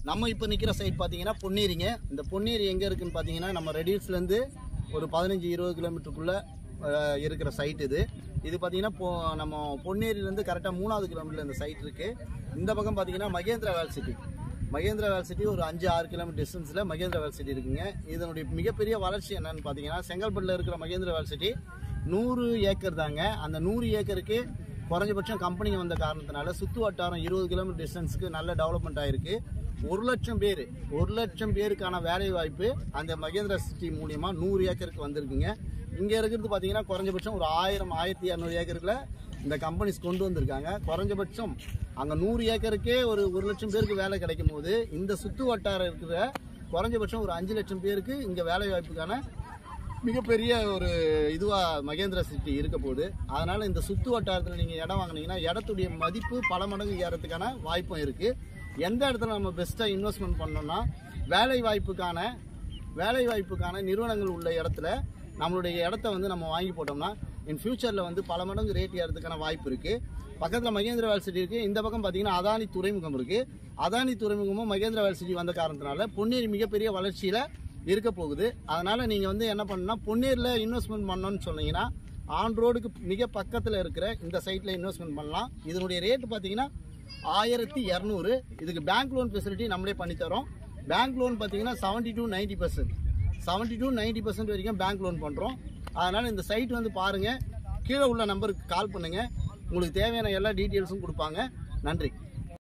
நம்ம இப்போ நிற்கிற சைட் பார்த்தீங்கன்னா பொன்னேரிங்க இந்த பொன்னேரி எங்கே இருக்குன்னு பார்த்தீங்கன்னா நம்ம ரெடியூஸ்லேருந்து ஒரு பதினஞ்சு இருபது கிலோமீட்டருக்குள்ளே இருக்கிற சைட் இது இது பார்த்தீங்கன்னா பொ நம்ம பொன்னேரியிலேருந்து கரெக்டாக மூணாவது கிலோமீட்டர் இந்த சைட் இருக்குது இந்த பக்கம் பார்த்தீங்கன்னா Mahindra world city Mahindra world city ஒரு அஞ்சு ஆறு கிலோமீட்டர் டிஸ்டன்ஸில் மகேந்திரா வேல் சிட்டி இருக்குங்க இதனுடைய மிகப்பெரிய வளர்ச்சி என்னன்னு பார்த்தீங்கன்னா செங்கல்பட்டில் இருக்கிற மகேந்திரா வேல் சிட்டி நூறு ஏக்கர் தாங்க அந்த நூறு ஏக்கருக்கு குறைஞ்சபட்சம் கம்பெனிங்க வந்த காரணத்தினால சுற்று வட்டாரம் இருபது கிலோமீட்டர் டிஸ்டன்ஸுக்கு நல்ல டெவலப்மெண்ட் ஆயிருக்கு ஒரு லட்சம் பேர் ஒரு லட்சம் பேருக்கான வேலை வாய்ப்பு அந்த மகேந்திரா சிட்டி மூலியமா நூறு ஏக்கருக்கு வந்திருக்குங்க இங்கே இருக்கிறது பார்த்தீங்கன்னா குறைஞ்சபட்சம் ஒரு ஆயிரம் ஆயிரத்தி இரநூறு ஏக்கருக்குள்ள இந்த கம்பெனிஸ் கொண்டு வந்திருக்காங்க குறைஞ்சபட்சம் அங்கே நூறு ஏக்கருக்கே ஒரு ஒரு லட்சம் பேருக்கு வேலை கிடைக்கும் போது இந்த சுற்று வட்டாரம் இருக்கிற குறைஞ்சபட்சம் ஒரு அஞ்சு லட்சம் பேருக்கு இங்கே வேலை வாய்ப்புக்கான மிகப்பெரிய ஒரு இதுவா மகேந்திரா சிட்டி இருக்க போகுது அதனால இந்த சுத்து வட்டாரத்தில் நீங்க இடம் வாங்குனீங்கன்னா இடத்துடைய மதிப்பு பல மடங்கு ஏறதுக்கான வாய்ப்பும் இருக்கு எந்த இடத்துல நம்ம பெஸ்ட்டாக இன்வெஸ்ட்மெண்ட் பண்ணோம்னா வேலை வாய்ப்புக்கான வேலை வாய்ப்புக்கான நிறுவனங்கள் உள்ள இடத்துல நம்மளுடைய இடத்த வந்து நம்ம வாங்கி போட்டோம்னா இன் ஃபியூச்சரில் வந்து பல மடங்கு ரேட் ஏறதுக்கான வாய்ப்பு இருக்கு பக்கத்தில் மகேந்திரா வேல் சிட்டி இருக்கு இந்த பக்கம் பார்த்தீங்கன்னா அதானி துறைமுகம் இருக்கு அதானி துறைமுகமும் மகேந்திரா வேல் சிட்டி வந்த காரணத்தினால பொன்னேரி மிகப்பெரிய வளர்ச்சியில இருக்க போகுது அதனால நீங்க வந்து என்ன பண்ணணும்னா பொன்னேரில் இன்வெஸ்ட்மெண்ட் பண்ணணும்னு சொன்னீங்கன்னா ஆன் ரோடுக்கு மிக பக்கத்தில் இருக்கிற இந்த சைட்ல இன்வெஸ்ட்மெண்ட் பண்ணலாம் இதனுடைய ரேட் பார்த்தீங்கன்னா ஆயிரத்தி இரநூறு இதுக்கு பேங்க் லோன் ஃபெசிலிட்டி நம்மளே பண்ணி தரோம் பேங்க் லோன் பார்த்தீங்கன்னா seventy to ninety percent seventy to ninety percent வரைக்கும் பேங்க் லோன் பண்ணுறோம் அதனால் இந்த சைட் வந்து பாருங்கள் கீழே உள்ள நம்பருக்கு கால் பண்ணுங்கள் உங்களுக்கு தேவையான எல்லா டீட்டெயில்ஸும் கொடுப்பாங்க நன்றி